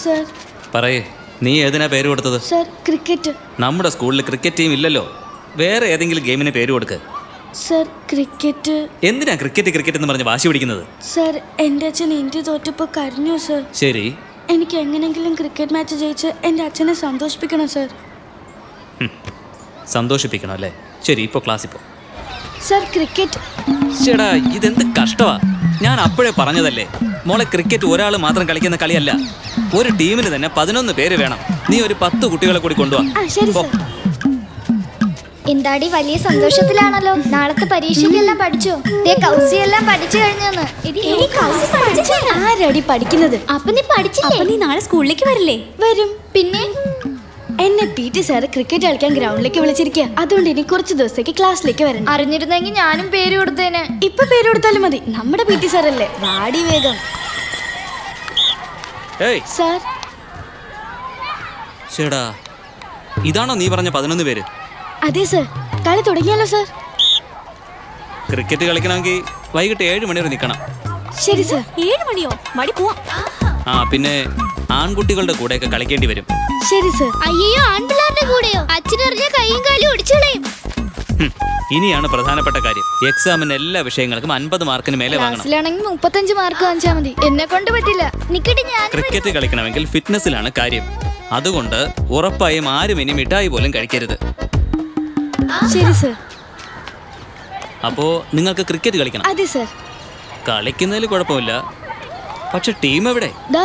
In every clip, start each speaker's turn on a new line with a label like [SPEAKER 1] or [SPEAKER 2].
[SPEAKER 1] Sir
[SPEAKER 2] പറയേ നീ ഏതിനാ പേര് കൊടുത്തത്
[SPEAKER 1] സർ ക്രിക്കറ്റ്
[SPEAKER 2] നമ്മുടെ സ്കൂളിൽ ക്രിക്കറ്റ് ടീം ഇല്ലല്ലോ വേറെ ഏതെങ്കിലും ഗെയിമിന് പേര് കൊടുക്ക്
[SPEAKER 1] സർ ക്രിക്കറ്റ്
[SPEAKER 2] എന്തിനാ ക്രിക്കറ്റ് ക്രിക്കറ്റ് എന്ന് പറഞ്ഞ് വാശി പിടിക്കുന്നത്
[SPEAKER 1] സർ എൻ്റെ അച്ഛൻ ഇന്ത്യ തോറ്റപ്പോൾ കരഞ്ഞു സർ
[SPEAKER 2] ശരി
[SPEAKER 1] എനിക്ക് എങ്ങനെങ്കിലും ക്രിക്കറ്റ് മാച്ച് ജയിച്ച് എൻ്റെ അച്ഛനെ സന്തോഷിപ്പിക്കണം സർ
[SPEAKER 2] സന്തോഷിപ്പിക്കണം അല്ലേ ശരി ഇപ്പോൾ ക്ലാസ്സിൽ പോ
[SPEAKER 1] സർ ക്രിക്കറ്റ്
[SPEAKER 2] ചേടാ ഇതെന്ത് കഷ്ടമാ ഞാൻ അപ്പോഴേ പറഞ്ഞതല്ലേ മോളെ ക്രിക്കറ്റ് ഒരാൾ മാത്രം കളിക്കുന്ന കളിയല്ല ഒരു ടീമിന് തന്നെ പതിനൊന്ന് പേര് വേണം നീ ഒരു പത്ത് കുട്ടികളെ കൂടി
[SPEAKER 1] ആ
[SPEAKER 2] കൊണ്ടുപോവാ
[SPEAKER 1] ശരി സർ
[SPEAKER 3] എന്താടി വലിയ സന്തോഷത്തിലാണല്ലോ നാളത്തെ പരീക്ഷയ്ക്കെല്ലാം പഠിച്ചോ ദേ കൗസി എല്ലാം പഠിച്ചു കഴിഞ്ഞെന്ന്
[SPEAKER 1] ആരടി പഠിക്കുന്നത്
[SPEAKER 3] അപ്പൊ നീ പഠിച്ചില്ലേ
[SPEAKER 4] നീ നാളെ സ്കൂളിലേക്ക് വരില്ലേ
[SPEAKER 1] വരും
[SPEAKER 3] പിന്നെ
[SPEAKER 1] എന്നെ പി ടി സാറ് ക്രിക്കറ്റ് കളിക്കാൻ ഗ്രൗണ്ടിലേക്ക് വിളിച്ചിരിക്കുക അതുകൊണ്ട് ഇനി കുറച്ച് ദിവസത്തേക്ക് ക്ലാസ്സിലേക്ക് വരണം
[SPEAKER 3] അറിഞ്ഞിരുന്നെങ്കിൽ ഞാനും പേര് കൊടുത്തേനെ
[SPEAKER 1] ഇപ്പൊ പേര് കൊടുത്താലും മതി നമ്മുടെ പി ടി സാറല്ലേ വാടി വേഗം
[SPEAKER 2] ഏയ്
[SPEAKER 1] സാർ
[SPEAKER 2] ചേടാ ഇതാണോ നീ പറഞ്ഞ പതിനൊന്ന് പേര്
[SPEAKER 1] അതെ സർ കളി തുടങ്ങിയല്ലോ സർ
[SPEAKER 2] ക്രിക്കറ്റ് കളിക്കണമെങ്കിൽ വൈകിട്ട് ഏഴ് മണി വരെ നിൽക്കണം
[SPEAKER 1] ശരി സർ
[SPEAKER 4] ഏഴ് മണിയോ മടി പോവാം
[SPEAKER 2] ആ പിന്നെ ആൺകുട്ടികളുടെ കൂടെയൊക്കെ കളിക്കേണ്ടി വരും
[SPEAKER 1] ശരി സർ
[SPEAKER 3] അയ്യോ ആൺപിള്ളേരുടെ കൂടെയോ അച്ഛനറിഞ്ഞ കൈയും കാലും ഒടിച്ചു കളയും
[SPEAKER 2] ഹും, ഇനിയാണ് പ്രധാനപ്പെട്ട കാര്യം എക്സാമിന് എല്ലാ വിഷയങ്ങൾക്കും അൻപത് മാർക്കിന് മേലെ വാങ്ങണം
[SPEAKER 3] ക്ലാസ്സിലാണെങ്കിൽ മുപ്പത്തഞ്ച് മാർക്ക് വാങ്ങിച്ചാൽ മതി എന്നെ കൊണ്ട് പറ്റില്ല നിക്കട്ടെ ഞാൻ
[SPEAKER 2] ക്രിക്കറ്റ് കളിക്കണമെങ്കിൽ ഫിറ്റ്നസ്സിലാണ് കാര്യം അതുകൊണ്ട് ഉറപ്പായും ആരും ഇനി മിഠായി പോലും കഴിക്കരുത്
[SPEAKER 1] ശരി സർ
[SPEAKER 2] അപ്പോ നിങ്ങൾക്ക് ക്രിക്കറ്റ് കളിക്കണം
[SPEAKER 1] അതെ സർ
[SPEAKER 2] കളിക്കുന്നതിൽ കുഴപ്പമില്ല പക്ഷെ ടീം എവിടെ
[SPEAKER 1] ദാ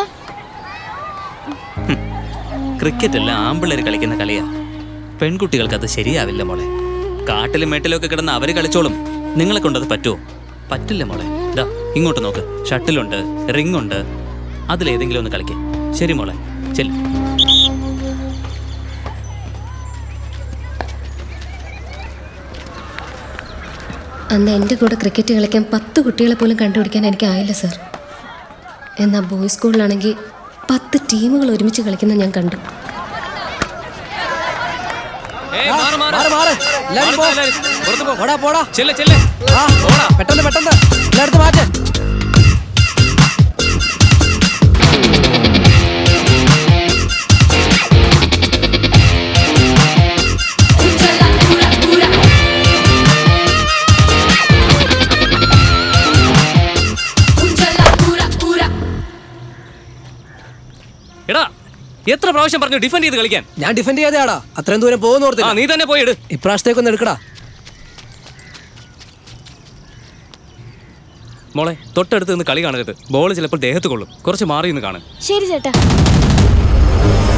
[SPEAKER 2] ക്രിക്കറ്റ് എല്ലാം ആമ്പിള്ളേർ കളിക്കുന്ന കളിയാ പെൺകുട്ടികൾക്ക് അത് ശരിയാവില്ല മോളെ കാട്ടിലും മേട്ടിലും ഒക്കെ കിടന്ന് അവര് കളിച്ചോളും നിങ്ങളെ കൊണ്ടത് പറ്റുമോ പറ്റില്ല മോളെ ദാ ഇങ്ങോട്ട് നോക്ക് ഷട്ടിലുണ്ട് റിംഗ് ഉണ്ട് അതിലേതെങ്കിലും ഒന്ന് കളിക്കേ ശരി മോളെ ചെല്ലു
[SPEAKER 5] അന്ന് എൻ്റെ കൂടെ ക്രിക്കറ്റ് കളിക്കാൻ പത്ത് കുട്ടികളെ പോലും കണ്ടുപിടിക്കാൻ എനിക്കായില്ല സർ എന്നാൽ ബോയ്സ് സ്കൂളിലാണെങ്കിൽ പത്ത് ടീമുകൾ ഒരുമിച്ച് കളിക്കുന്ന ഞാൻ കണ്ടു
[SPEAKER 6] മാറ് മാറ് എല്ലാരും പോ. പോടാ പോടാ
[SPEAKER 2] ചെല്ലെ ചെല്ലെ
[SPEAKER 6] ആ പെട്ടെന്ന് പെട്ടെന്ന് എല്ലായിടത്തും മാറ്റ്
[SPEAKER 2] എടാ എത്ര പ്രാവശ്യം പറഞ്ഞു ഡിഫെൻഡ് ചെയ്ത് കളിക്കാൻ
[SPEAKER 6] ഞാൻ ഡിഫെൻഡ് ചെയ്യാതെയാടാ അത്രയും ദൂരം പോകുന്ന
[SPEAKER 2] ആ
[SPEAKER 6] ഓർത്തില്ല
[SPEAKER 2] നീ തന്നെ പോയി ഇട്
[SPEAKER 6] ഇപ്രാവശ്യത്തേക്കൊന്ന് എടുക്കടാ
[SPEAKER 2] മോളെ തൊട്ടടുത്ത് നിന്ന് കളി കാണരുത് ബോൾ ചിലപ്പോൾ ദേഹത്ത് കൊള്ളും കുറച്ച് മാറി നിന്ന് കാണും
[SPEAKER 1] ശരി ചേട്ടാ